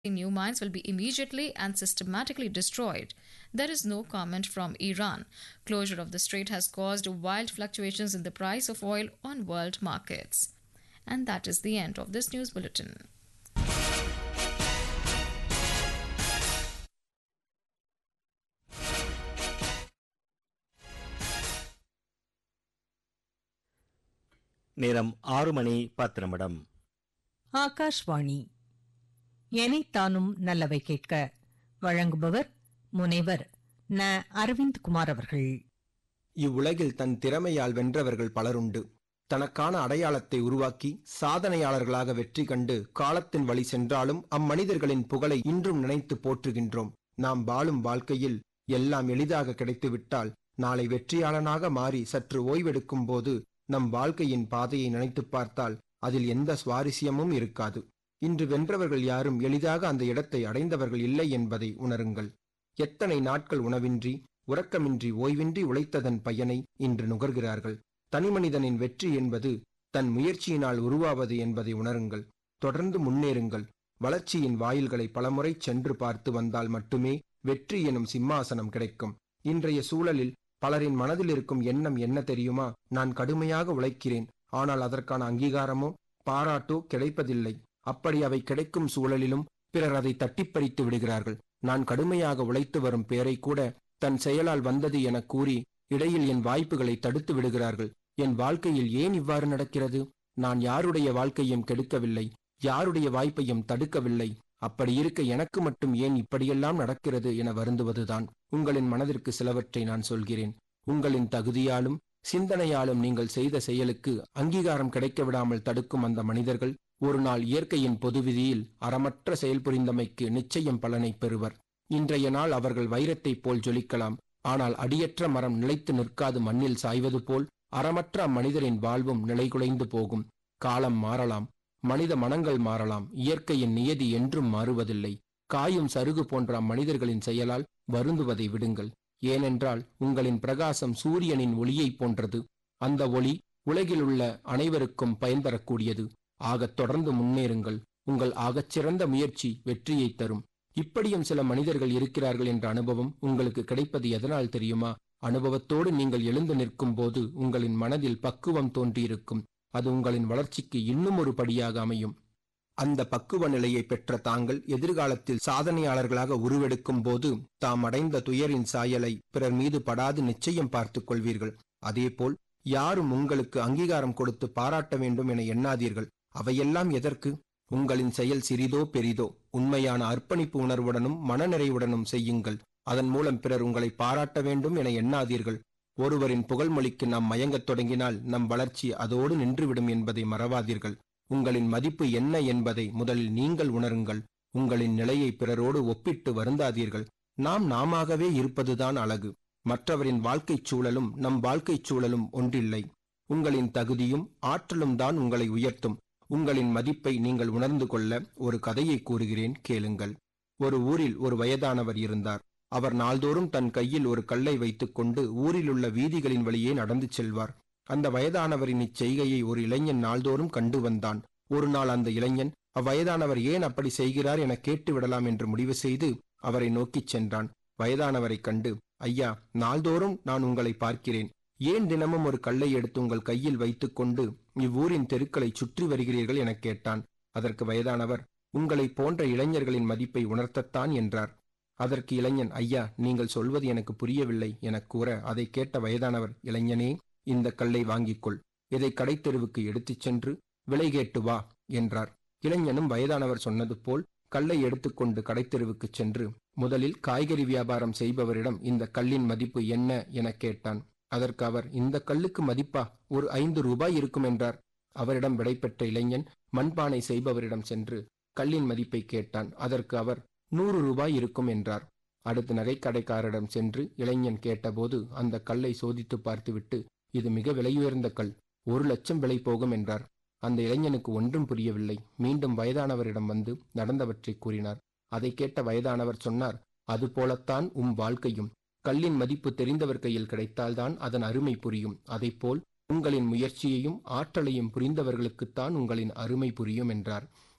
new mines will be immediately and systematically destroyed. There is no comment from Iran. Closure of the strait has caused wild fluctuations in the price of oil on world markets. And that is the end of this news bulletin. நேரம் ஆறு மணி பத்து நிமிடம் ஆகாஷ்வாணி எனைத்தானும் நல்லவை கேட்க வழங்குபவர் முனைவர் ந அரவிந்த் குமார் அவர்கள் இவ்வுலகில் தன் திறமையால் வென்றவர்கள் பலருண்டு தனக்கான அடையாளத்தை உருவாக்கி சாதனையாளர்களாக வெற்றி கண்டு காலத்தின் வழி சென்றாலும் அம்மனிதர்களின் புகழை இன்றும் நினைத்து போற்றுகின்றோம் நாம் வாழும் வாழ்க்கையில் எல்லாம் எளிதாக கிடைத்துவிட்டால் நாளை வெற்றியாளனாக மாறி சற்று ஓய்வெடுக்கும் போது நம் வாழ்க்கையின் பாதையை நினைத்துப் பார்த்தால் அதில் எந்த சுவாரஸ்யமும் இருக்காது இன்று வென்றவர்கள் யாரும் எளிதாக அந்த இடத்தை அடைந்தவர்கள் இல்லை என்பதை உணருங்கள் எத்தனை நாட்கள் உணவின்றி உறக்கமின்றி ஓய்வின்றி உழைத்ததன் பயனை இன்று நுகர்கிறார்கள் தனிமனிதனின் வெற்றி என்பது தன் முயற்சியினால் உருவாவது என்பதை உணருங்கள் தொடர்ந்து முன்னேறுங்கள் வளர்ச்சியின் வாயில்களை பலமுறை சென்று பார்த்து வந்தால் மட்டுமே வெற்றி எனும் சிம்மாசனம் கிடைக்கும் இன்றைய சூழலில் பலரின் மனதில் இருக்கும் எண்ணம் என்ன தெரியுமா நான் கடுமையாக உழைக்கிறேன் ஆனால் அதற்கான அங்கீகாரமோ பாராட்டோ கிடைப்பதில்லை அப்படி அவை கிடைக்கும் சூழலிலும் பிறர் அதை தட்டிப்பறித்து விடுகிறார்கள் நான் கடுமையாக உழைத்து வரும் பேரை கூட தன் செயலால் வந்தது என கூறி இடையில் என் வாய்ப்புகளை தடுத்து விடுகிறார்கள் என் வாழ்க்கையில் ஏன் இவ்வாறு நடக்கிறது நான் யாருடைய வாழ்க்கையும் கெடுக்கவில்லை யாருடைய வாய்ப்பையும் தடுக்கவில்லை அப்படி இருக்க எனக்கு மட்டும் ஏன் இப்படியெல்லாம் நடக்கிறது என வருந்துவதுதான் உங்களின் மனதிற்கு சிலவற்றை நான் சொல்கிறேன் உங்களின் தகுதியாலும் சிந்தனையாலும் நீங்கள் செய்த செயலுக்கு அங்கீகாரம் கிடைக்க விடாமல் தடுக்கும் அந்த மனிதர்கள் ஒரு நாள் இயற்கையின் பொது விதியில் அறமற்ற செயல் புரிந்தமைக்கு நிச்சயம் பலனை பெறுவர் இன்றைய நாள் அவர்கள் வைரத்தைப் போல் ஜொலிக்கலாம் ஆனால் அடியற்ற மரம் நிலைத்து நிற்காது மண்ணில் சாய்வது போல் அறமற்ற அம்மனிதரின் வாழ்வும் நிலைகுலைந்து போகும் காலம் மாறலாம் மனித மனங்கள் மாறலாம் இயற்கையின் நியதி என்றும் மாறுவதில்லை காயும் சருகு போன்ற அம்மனிதர்களின் செயலால் வருந்துவதை விடுங்கள் ஏனென்றால் உங்களின் பிரகாசம் சூரியனின் ஒளியைப் போன்றது அந்த ஒளி உலகில் உள்ள அனைவருக்கும் பயன் தரக்கூடியது ஆகத் தொடர்ந்து முன்னேறுங்கள் உங்கள் ஆகச்சிறந்த முயற்சி வெற்றியை தரும் இப்படியும் சில மனிதர்கள் இருக்கிறார்கள் என்ற அனுபவம் உங்களுக்கு கிடைப்பது எதனால் தெரியுமா அனுபவத்தோடு நீங்கள் எழுந்து நிற்கும் போது உங்களின் மனதில் பக்குவம் தோன்றியிருக்கும் அது உங்களின் வளர்ச்சிக்கு இன்னும் ஒரு படியாக அமையும் அந்த பக்குவ நிலையை பெற்ற தாங்கள் எதிர்காலத்தில் சாதனையாளர்களாக உருவெடுக்கும் போது தாம் அடைந்த துயரின் சாயலை பிறர் மீது படாது நிச்சயம் பார்த்துக் கொள்வீர்கள் அதேபோல் யாரும் உங்களுக்கு அங்கீகாரம் கொடுத்து பாராட்ட வேண்டும் என எண்ணாதீர்கள் அவையெல்லாம் எதற்கு உங்களின் செயல் சிறிதோ பெரிதோ உண்மையான அர்ப்பணிப்பு உணர்வுடனும் மனநிறைவுடனும் செய்யுங்கள் அதன் மூலம் பிறர் உங்களை பாராட்ட வேண்டும் என எண்ணாதீர்கள் ஒருவரின் புகழ்மொழிக்கு நாம் மயங்கத் தொடங்கினால் நம் வளர்ச்சி அதோடு நின்றுவிடும் என்பதை மறவாதீர்கள் உங்களின் மதிப்பு என்ன என்பதை முதலில் நீங்கள் உணருங்கள் உங்களின் நிலையை பிறரோடு ஒப்பிட்டு வருந்தாதீர்கள் நாம் நாமாகவே இருப்பதுதான் அழகு மற்றவரின் வாழ்க்கைச் சூழலும் நம் வாழ்க்கைச் சூழலும் ஒன்றில்லை உங்களின் தகுதியும் ஆற்றலும் தான் உங்களை உயர்த்தும் உங்களின் மதிப்பை நீங்கள் உணர்ந்து கொள்ள ஒரு கதையை கூறுகிறேன் கேளுங்கள் ஒரு ஊரில் ஒரு வயதானவர் இருந்தார் அவர் நாள்தோறும் தன் கையில் ஒரு கல்லை வைத்துக்கொண்டு ஊரிலுள்ள வீதிகளின் வழியே நடந்து செல்வார் அந்த வயதானவரின் இச்செய்கையை ஒரு இளைஞன் நாள்தோறும் கண்டு வந்தான் ஒரு நாள் அந்த இளைஞன் அவ்வயதானவர் ஏன் அப்படி செய்கிறார் என கேட்டு விடலாம் என்று முடிவு செய்து அவரை நோக்கிச் சென்றான் வயதானவரைக் கண்டு ஐயா நாள்தோறும் நான் உங்களை பார்க்கிறேன் ஏன் தினமும் ஒரு கல்லை எடுத்து உங்கள் கையில் வைத்துக்கொண்டு இவ்வூரின் தெருக்களை சுற்றி வருகிறீர்கள் எனக் கேட்டான் அதற்கு வயதானவர் உங்களை போன்ற இளைஞர்களின் மதிப்பை உணர்த்தத்தான் என்றார் அதற்கு இளைஞன் ஐயா நீங்கள் சொல்வது எனக்கு புரியவில்லை எனக் கூற அதை கேட்ட வயதானவர் இளைஞனே இந்த கல்லை வாங்கிக்கொள் இதை கடைத்தெருவுக்கு எடுத்துச் சென்று விலை கேட்டு வா என்றார் இளைஞனும் வயதானவர் சொன்னது போல் கல்லை எடுத்துக்கொண்டு கடைத்தெருவுக்கு சென்று முதலில் காய்கறி வியாபாரம் செய்பவரிடம் இந்த கல்லின் மதிப்பு என்ன எனக் கேட்டான் அதற்கு அவர் இந்த கல்லுக்கு மதிப்பா ஒரு ஐந்து ரூபாய் இருக்கும் என்றார் அவரிடம் விடைபெற்ற இளைஞன் மண்பானை செய்பவரிடம் சென்று கல்லின் மதிப்பை கேட்டான் அதற்கு அவர் நூறு ரூபாய் இருக்கும் என்றார் அடுத்து நகைக்கடைக்காரரிடம் சென்று இளைஞன் கேட்டபோது அந்த கல்லை சோதித்து பார்த்துவிட்டு இது மிக விலையுயர்ந்த கல் ஒரு லட்சம் விலை போகும் என்றார் அந்த இளைஞனுக்கு ஒன்றும் புரியவில்லை மீண்டும் வயதானவரிடம் வந்து நடந்தவற்றை கூறினார் அதை கேட்ட வயதானவர் சொன்னார் அதுபோலத்தான் உம் வாழ்க்கையும் கல்லின் மதிப்பு தெரிந்தவர் கையில் கிடைத்தால்தான் அதன் அருமை புரியும் அதைப்போல் உங்களின் முயற்சியையும் ஆற்றலையும் புரிந்தவர்களுக்குத்தான் உங்களின் அருமை புரியும் என்றார்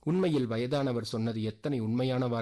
உண்மையில் வயதானவர் சொன்னது எத்தனை உண்மையான